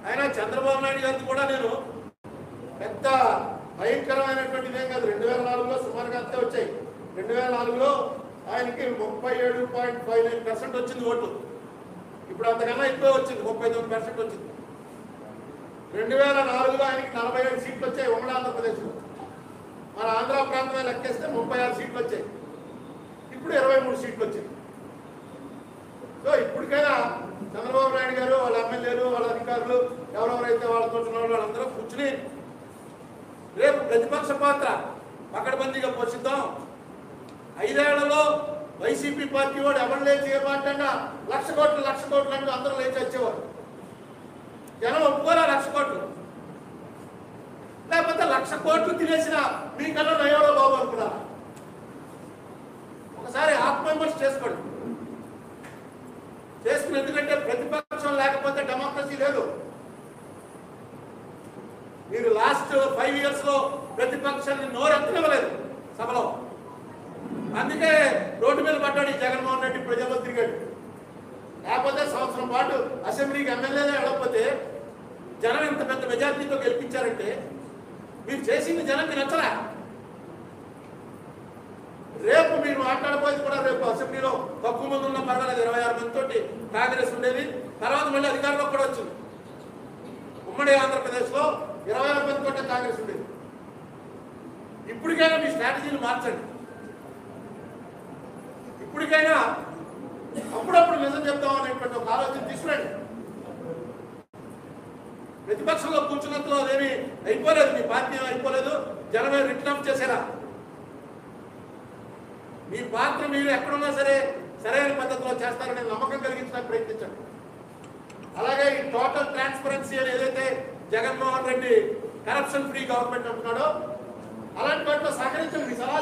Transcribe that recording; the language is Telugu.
అయినా చంద్రబాబు నాయుడు గారిది కూడా నేను పెద్ద భయంకరమైనటువంటి ఇదేం కాదు రెండు వేల నాలుగులో సుమారుగా అంతే వచ్చాయి రెండు వేల నాలుగులో ఆయనకి ముప్పై ఏడు పాయింట్ ఫైవ్ నైన్ పర్సెంట్ వచ్చింది ఓటు ఇప్పుడు అంతకన్నా ఎక్కువ వచ్చింది ముప్పై తొమ్మిది పర్సెంట్ వచ్చింది రెండు వేల నాలుగులో ఆయనకి నలభై ఏడు సీట్లు వచ్చాయి ఉమ్మడి ఆంధ్రప్రదేశ్లో మన ఆంధ్ర ప్రాంతమే లెక్కేస్తే ముప్పై ఆరు సీట్లు వచ్చాయి ఇప్పుడు ఇరవై మూడు సీట్లు వచ్చాయి సో ఇప్పటికైనా చంద్రబాబు నాయుడు గారు వాళ్ళ ఎమ్మెల్యేలు వాళ్ళ అధికారులు ఎవరెవరైతే వాళ్ళతో ఉన్న వాళ్ళు వాళ్ళందరూ కూర్చుని రేపు ప్రతిపక్ష పాత్ర పకడ్బందీగా పోషిద్దాం ఐదేళ్లలో వైసీపీ పార్టీ వాడు ఎవరు లేచి ఏ మాట్లాడినా లక్ష కోట్లు లక్ష కోట్లు అంటూ అందరూ లేచి వచ్చేవారు జనం ఒప్పుకోరా లక్ష కోట్లు లేకపోతే లక్ష కోట్లు తినేసిన మీకన్నా నయోలో బాబు అనుకున్నా ఒకసారి ఆత్మవిమర్శ చేసుకోండి చేసుకుని ఎందుకంటే ప్రతిపక్షం లేకపోతే డెమోక్రసీ లేదు మీరు లాస్ట్ ఫైవ్ ఇయర్స్ లో ప్రతిపక్షాన్ని నోరెత్తనివ్వలేదు సభలో అందుకే రోడ్డు మీద పడ్డాడు ఈ జగన్మోహన్ రెడ్డి ప్రజల్లో తిరిగాడు లేకపోతే సంవత్సరం పాటు అసెంబ్లీకి ఎమ్మెల్యేగా వెళ్ళకపోతే జనం ఇంత పెద్ద మెజార్టీతో గెలిపించారంటే మీరు చేసింది జనానికి నచ్చలే రేపు మీరు మాట్లాడబోయేది కూడా రేపు అసెంబ్లీలో తక్కువ మంది ఉన్న పర్వాలేదు ఇరవై ఆరు మంది తోటి కాంగ్రెస్ ఉండేది తర్వాత మళ్ళీ అధికారంలోకి కూడా వచ్చింది ఉమ్మడి ఆంధ్రప్రదేశ్ లో ఇరవై ఆరు మంది తోటి కాంగ్రెస్ ఉండేది ఇప్పటికైనా మీ స్ట్రాటజీని మార్చండి ఇప్పటికైనా అప్పుడప్పుడు నిజం చెప్తాం అనేటువంటి ఒక ఆలోచన తీసుకురండి ప్రతిపక్షంలో కూర్చున్నంతలో అదేమి అయిపోలేదు మీ పార్టీ ఏమీ అయిపోలేదు జనమే రిటర్న్ ఆఫ్ చేశారా మీ పాత్ర మీరు ఎక్కడున్నా సరే సరైన పద్ధతిలో చేస్తారనే నమ్మకం కలిగించడానికి ప్రయత్నించండి అలాగే ఈ టోటల్ ట్రాన్స్పరెన్సీ అని ఏదైతే Jaganmohan Reddy corruption free government అంటున్నాడో అలాంటి వాటిలో సహకరించండి మీ సలహా